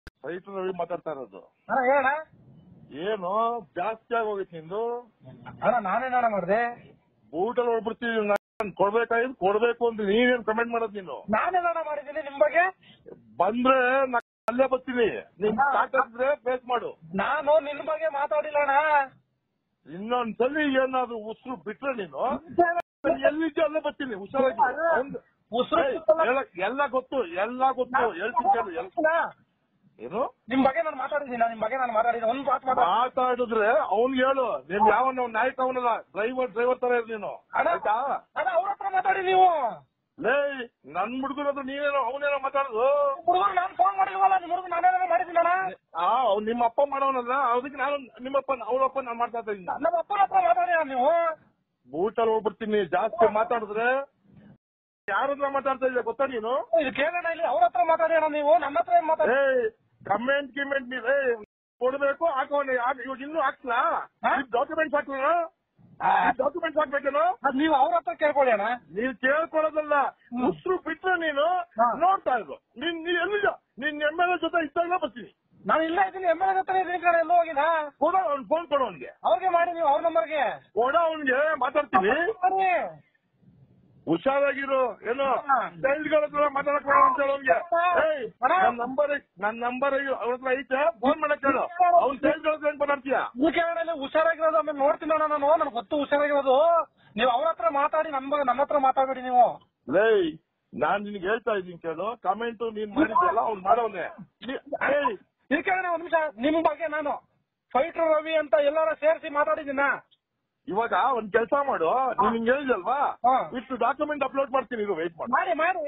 ರೈತ ರವಿ ಮಾತಾಡ್ತಾ ಇರೋದು ಅಣ್ಣ ಹೇಳಣ್ಣ ಏನು ಜಾಸ್ತಿ ಆಗೋಗೈತಿ ನಿಂದು ಅಣ್ಣ ನಾನೇನಣ್ಣ ಮಾಡ್ದೆ ಬೂಟಲ್ಲಿ ಹೊಡ್ಬಿಡ್ತೀವಿ ನಾನು ಕೊಡ್ಬೇಕಾಗಿದ್ದು ಕೊಡ್ಬೇಕು ಅಂತ ನೀನೇನ್ ಕಮೆಂಟ್ ಮಾಡೋದು ನೀನು ನಾನೇನಣ್ಣ ಮಾಡಿದ್ದೀನಿ ನಿಮ್ ಬಗ್ಗೆ ಬಂದ್ರೆ ನಾನು ಅಲ್ಲೇ ಬರ್ತೀನಿ ನಿನ್ ಸಾಕಾದ್ರೆ ಫೇಸ್ ಮಾಡು ನಾನು ನಿನ್ ಬಗ್ಗೆ ಮಾತಾಡಿಲ್ಲ ಅಣ್ಣ ಇನ್ನೊಂದ್ಸಲಿ ಏನಾದ್ರು ಉಸಿರು ಬಿಟ್ರೆ ನೀನು ಎಲ್ಲಿದ್ದೆ ಅಲ್ಲೇ ಬರ್ತೀನಿ ಹುಷಾರಾಗಿ ಅವ್ನ್- ಉಸಿರು ಏಯ್, ಎಲ್ಲ- ಎಲ್ಲ ಗೊತ್ತು ಎಲ್ಲ ಗೊತ್ತು ಹೇಳ್ತೀನಿ ಕೇಳು ಎಲ್- ಏನು ನಿಮ್ ಬಗ್ಗೆ ನಾನು ಮಾತಾಡಿದ್ದೀನಿ ನಿಮ್ ಬಗ್ಗೆ ನಾನು ಮಾತಾಡಿದ್ದೀನಿ ಒಂದ್ ಮಾತು ಮಾತಾಡ ಮಾತಾಡಿದ್ರೆ ಅವ್ನ್ಗೆ ಹೇಳು ನೀನ್ ಯಾವನ ನಾಯಕ ಅವನಲ್ಲ ಡ್ರೈವರ್ ಡ್ರೈವರ್ ತರ ಇರ್ ನೀನು ಅಣ್ಣ ಆಯ್ತಾ ಅಣ್ಣ ಅವ್ರ ಹತ್ರ ಮಾತಾಡಿ ನೀವು ಲೇ ನನ್ ಹುಡುಗರದು ನೀನೇನೋ ಅವನೇನೋ ಮಾತಾಡುದು ಹುಡುಗರು ನಾನು ಫೋನ್ ಮಾಡಿಲ್ವಲ್ಲ ನಿಮ್ ಹುಡುಗ ನಾನೇನಾರ ಮಾಡಿದ್ದೀನಿ ಅಣ್ಣ ಆ ಅವ್ನ್ ನಿಮ್ಮ ಅಪ್ಪ ಮಾಡೋನಲ್ಲ ಅದಕ್ಕೆ ನಾನು ನಿಮ್ಮಪ್ಪ ಅವ್ರಪ್ಪ ನಾನು ಮಾತಾಡ್ತಾ ಇದ್ದೀನಿ ನಮ್ಮ ಅಪ್ಪನ ಹತ್ರ ಮಾತಾಡಿ ನೀವು ಬೂಟಲ್ಲಿ ಹೋಗ್ಬಿಡ್ತೀನಿ ಜಾಸ್ತಿ ಮಾತಾಡಿದ್ರೆ ಯಾರ ಹತ್ರ ಮಾತಾಡ್ತಾ ಇದ್ದೆ ಗೊತ್ತಾ ನೀನು ಇದು ಕೇಳೋಣ ಇಲ್ಲಿ ಅವ್ರ ಹತ್ರ ಮಾತಾಡಿ ಅಣ್ಣ ನೀವು ನನ್ನ ಹತ್ರ ಏನ್ ಮಾತಾಡಿ ಏ ಕಮೆಂಟ್ ಗಿಮೆಂಟ್ ನೀವ್ ಏ ಕೊಡ್ಬೇಕು ಹಾಕೋನೆ ಇವಾಗ ಇನ್ನೂ ಹಾಕ್ಲಾ ಹಾ? ಡಾಕ್ಯುಮೆಂಟ್ಸ್ ಹಾಕ್ಲಾ ಡಾಕ್ಯುಮೆಂಟ್ಸ್ ಹಾಕ್ಬೇಕೇನೋ ಅದ್ ನೀವು ಅವ್ರ ಹತ್ರ ಕೇಳ್ಕೊಳ್ಳಿ ಅಣ್ಣ ನೀನ್ ಕೇಳ್ಕೊಳ್ಳೋದಲ್ಲ ಉಸಿರು ಬಿಟ್ರೆ ನೀನು ಹಾ. ನೋಡ್ತಾ ಇದ್ರು ನೀನ್ ನೀ ಎಲ್ಲಿಲ್ಲ ನಿನ್ ಎಮ್ ಎಲ್ ಎ ಜೊತೆ ಇದ್ದಾಗ ಬರ್ತೀನಿ ನಾನು ಇಲ್ಲ ಇದ್ದೀನಿ ಎಮ್ ಎಲ್ ಹತ್ರ ಇದ್ದೀನಿ ಕಡೆ ಎಲ್ಲೋ ಹೋಗಿನ ಕೊಡ ಅವ್ನ್ ಫೋನ್ ಕೊಡು ಅವ್ನಿಗೆ ಅವ್ರಿಗೆ ಮಾಡಿ ನೀವು ಅವ್ರ ನಂಬರ್ಗೆ ಕೊಡ ಅವ್ನಿಗೆ ಮಾತಾಡ್ತೀನಿ ಮಾಡಿ ಹುಷಾರಾಗಿರು ಏನು ಹಾ. ಚೈಲ್ಡ್ಗಳ ಹತ್ರ ಮಾತಾಡಕ್ ಬೇಡ ಅಂತ ಹೇಳು ಅವ್ನಿಗೆ ಏಯ್ ಅಣ್ಣ. ನನ್ ನಂಬರ್ ನನ್ ನಂಬರ್ ಅವ್ರ ಹತ್ರ ಐತೆ ಫೋನ್ ಮಾಡಕ್ ಹೇಳು ಅವ್ನ್ ಚೈಲ್ಡ್ಗಳ ಹತ್ರ ಹೆಂಗ್ ಮಾತಾಡ್ತೀಯ ಈ ಕೇಳೋಣ ಹುಷಾರಾಗಿರೋದು ಆಮೇಲೆ ನೋಡ್ತೀನಿ ಅಣ್ಣ ನಾನು ನನಗೆ ಗೊತ್ತು ಹುಷಾರಾಗಿರೋದು ನೀವು ಅವ್ರ ಹತ್ರ ಮಾತಾಡಿ ನಮ್ಮ ಬಗ್ಗೆ ನಮ್ಮ ಹತ್ರ ಮಾತಾಡಬೇಡಿ ನೀವು ಲೇ ನಾನ್ ನಿನ್ಗೆ ಹೇಳ್ತಾ ಇದ್ದೀನಿ ಕೇಳು ಕಮೆಂಟ್ ನೀನ್ ಮಾಡಿದ್ಯಲ್ಲ ಅವ್ನ್ ಮಾಡೋನೆ ನೀ- ಏಯ್ ಈ ಕೇಳೋಣ ಒಂದ್ ನಿಮಿಷ ನಿಮ್ ಬಗ್ಗೆ ನಾನು ಫೈಟರ್ ರವಿ ಅಂತ ಎಲ್ಲಾರ ಸೇರಿಸಿ ಮಾತಾಡಿದ್ದೀನ ಇವಾಗ ಒಂದ್ ಕೆಲಸ ಮಾಡು ನೀನ್ ಹಿಂಗ್ ಹೇಳಿದಲ್ವಾ ಹಾ. ಇಷ್ಟು ಡಾಕ್ಯುಮೆಂಟ್ ಅಪ್ಲೋಡ್ ಮಾಡ್ತೀನಿ ಇದು ವೆಯ್ಟ್ ಮಾಡು ಮಾಡಿ ಮಾಡಿ